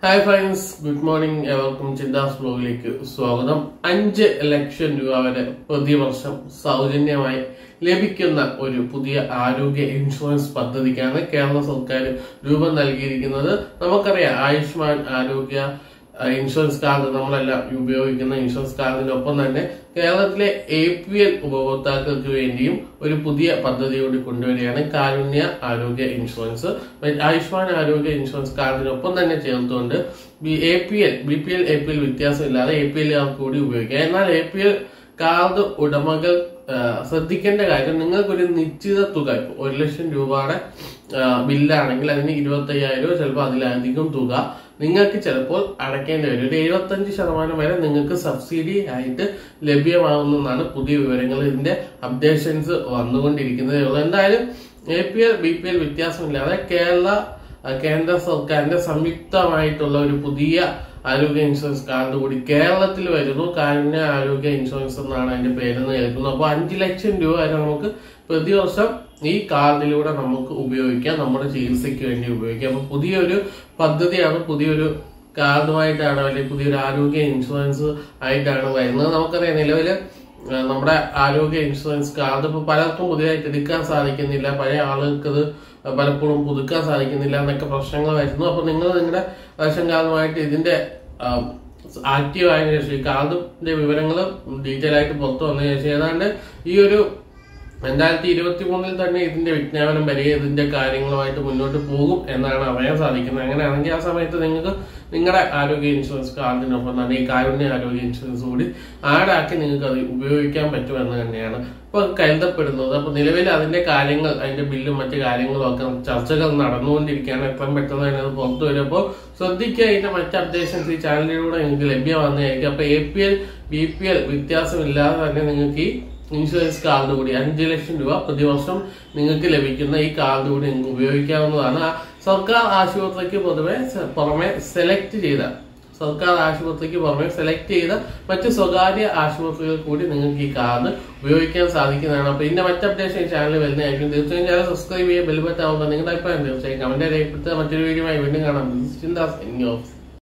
hi friends good morning ഏവർക്കും ചിന്താസ് ബ്ലോഗിലേക്ക് സ്വാഗതം അഞ്ച് ലക്ഷം രൂപ വരെ പ്രതിവർഷം സൗജന്യമായി ലഭിക്കുന്ന ഒരു പുതിയ ആരോഗ്യ ഇൻഷുറൻസ് പദ്ധതിക്കാണ് കേരള സർക്കാർ രൂപം നൽകിയിരിക്കുന്നത് നമുക്കറിയാം ആയുഷ്മാൻ ആരോഗ്യ അഹ് ഇൻഷുറൻസ് കാർഡ് നമ്മളെല്ലാം ഉപയോഗിക്കുന്ന ഇൻഷുറൻസ് കാർഡിനൊപ്പം തന്നെ കേരളത്തിലെ എ പി എൽ ഉപഭോക്താക്കൾക്ക് വേണ്ടിയും ഒരു പുതിയ പദ്ധതി കൂടി കൊണ്ടുവരികയാണ് കാരുണ്യ ആരോഗ്യ ഇൻഷുറൻസ് ആയുഷ്മാൻ ആരോഗ്യ ഇൻഷുറൻസ് കാർഡിനൊപ്പം തന്നെ ചേർത്തുകൊണ്ട് A P L B P L A P L വ്യത്യാസമില്ലാതെ എ പി എല്ലുകാർക്ക് കൂടി ഉപയോഗിക്കാം എന്നാൽ എ പി എൽ കാർഡ് ഉടമകൾ ആ, ശ്രദ്ധിക്കേണ്ട കാര്യം നിങ്ങൾക്കൊരു നിശ്ചിത തുക ഇപ്പൊ ഒരു ലക്ഷം രൂപയുടെ ആ, ബില്ലാണെങ്കിൽ അതിന് ഇരുപത്തി അയ്യായിരമോ ചിലപ്പോൾ അതിലധികം തുക നിങ്ങൾക്ക് ചിലപ്പോൾ അടയ്ക്കേണ്ടി വരും ഒരു എഴുപത്തഞ്ച് ശതമാനം വരെ നിങ്ങൾക്ക് സബ്സിഡി ആയിട്ട് ലഭ്യമാകുന്നതാണ് പുതിയ വിവരങ്ങൾ ഇതിന്റെ അപ്ഡേഷൻസ് വന്നുകൊണ്ടിരിക്കുന്നതേ ഉള്ളൂ എന്തായാലും A P L B P L വ്യത്യാസമില്ലാതെ കേരള ആ, കേന്ദ്ര സർക്കാരിന്റെ സംയുക്തമായിട്ടുള്ള ഒരു പുതിയ ആരോഗ്യ ഇൻഷുറൻസ് കാർഡ് കൂടി കേരളത്തിൽ വരുന്നു കാരുണ്യ ആരോഗ്യ ഇൻഷുറൻസ് എന്നാണ് അതിന്റെ പേര് കേൾക്കുന്നത് അപ്പോൾ അഞ്ച് ലക്ഷം രൂപ വരെ നമുക്ക് പ്രതിവർഷം ഈ കാർഡിലൂടെ നമുക്ക് ഉപയോഗിക്കാം നമ്മുടെ ചികിത്സയ്ക്ക് വേണ്ടി ഉപയോഗിക്കാം അപ്പൊ പുതിയൊരു പദ്ധതിയാണ് പുതിയൊരു കാർഡുമായിട്ടാണ് അല്ലെങ്കിൽ പുതിയൊരു ആരോഗ്യ ഇൻഷുറൻസ് ആയിട്ടാണ് വരുന്നത് നമുക്കറിയാം നിലവില് ആ, നമ്മുടെ ആരോഗ്യ ഇൻഷുറൻസ് കാർഡ് ഇപ്പൊ പലർക്കും പുതിയതായിട്ട് എടുക്കാൻ സാധിക്കുന്നില്ല പഴയ ആളുകൾക്ക് ഇത് പലപ്പോഴും പുതുക്കാൻ സാധിക്കുന്നില്ല എന്നൊക്കെ പ്രശ്നങ്ങൾ വരുന്നു അപ്പൊ നിങ്ങൾ നിങ്ങളുടെ റേഷൻ കാർഡുമായിട്ട് ഇതിന്റെ ആക്റ്റീവ് ആയതിനു ശേഷം ഈ കാർഡിന്റെ വിവരങ്ങൾ ഡീറ്റെയിൽ ആയിട്ട് പുറത്തു വന്നതിന് ശേഷം ഏതാണ്ട് ഈ ഒരു രണ്ടായിരത്തി ഇരുപത്തി മൂന്നിൽ തന്നെ ഇതിന്റെ വിജ്ഞാപനം വരെ ഇതിന്റെ കാര്യങ്ങളുമായിട്ട് മുന്നോട്ട് പോകും എന്നാണ് അറിയാൻ സാധിക്കുന്നത് അങ്ങനെയാണെങ്കിൽ ആ സമയത്ത് നിങ്ങൾക്ക് നിങ്ങളുടെ ആരോഗ്യ ഇൻഷുറൻസ് കാർഡിനൊപ്പം തന്നെ ഈ കാരുണ്യ ആരോഗ്യ ഇൻഷുറൻസ് കൂടി ആഡാക്കി നിങ്ങൾക്ക് അത് ഉപയോഗിക്കാൻ പറ്റുമെന്ന് തന്നെയാണ് ഇപ്പൊ കരുതപ്പെടുന്നത് അപ്പൊ നിലവിൽ അതിന്റെ കാര്യങ്ങൾ അതിന്റെ ബില്ലും മറ്റു കാര്യങ്ങളും ഒക്കെ ചർച്ചകൾ നടന്നുകൊണ്ടിരിക്കുകയാണ് എത്രയും പെട്ടെന്ന് തന്നെ അത് പുറത്തു വരും അപ്പോൾ ശ്രദ്ധിക്കുക ഇതിന്റെ മറ്റ് അപ്ഡേഷൻസ് ഈ ചാനലിലൂടെ നിങ്ങൾക്ക് ലഭ്യമാകുന്നതായിരിക്കും അപ്പൊ A P L B P L വ്യത്യാസമില്ലാതെ തന്നെ നിങ്ങൾക്ക് ഈ ഇൻഷുറൻസ് കാർഡ് കൂടി അഞ്ച് ലക്ഷം രൂപ പ്രതിവർഷം നിങ്ങൾക്ക് ലഭിക്കുന്ന ഈ കാർഡ് കൂടി നിങ്ങൾക്ക് ഉപയോഗിക്കാവുന്നതാണ് ആ സർക്കാർ ആശുപത്രിക്ക് പൊതുവെ സ- പുറമെ സെലക്ട് ചെയ്ത സർക്കാർ ആശുപത്രിക്ക് പുറമെ സെലക്ട് ചെയ്ത മറ്റ് സ്വകാര്യ ആശുപത്രികൾ കൂടി നിങ്ങൾക്ക് ഈ കാർഡ് ഉപയോഗിക്കാൻ സാധിക്കുന്നതാണ് അപ്പൊ ഇതിന്റെ മറ്റ് അപ്ഡേഷൻ ചാനൽ വരുന്നതായിരിക്കും തീർച്ചയായും ചാനൽ സബ്സ്ക്രൈബ് ചെയ്യുക ബെൽബറ്റാവുക നിങ്ങളുടെ അഭിപ്രായം തീർച്ചയായും കമന്റ് രേഖപ്പെടുത്തുക മറ്റൊരു വീഡിയോ വീണ്ടും കാണാം ചിന്താ ഓഫ്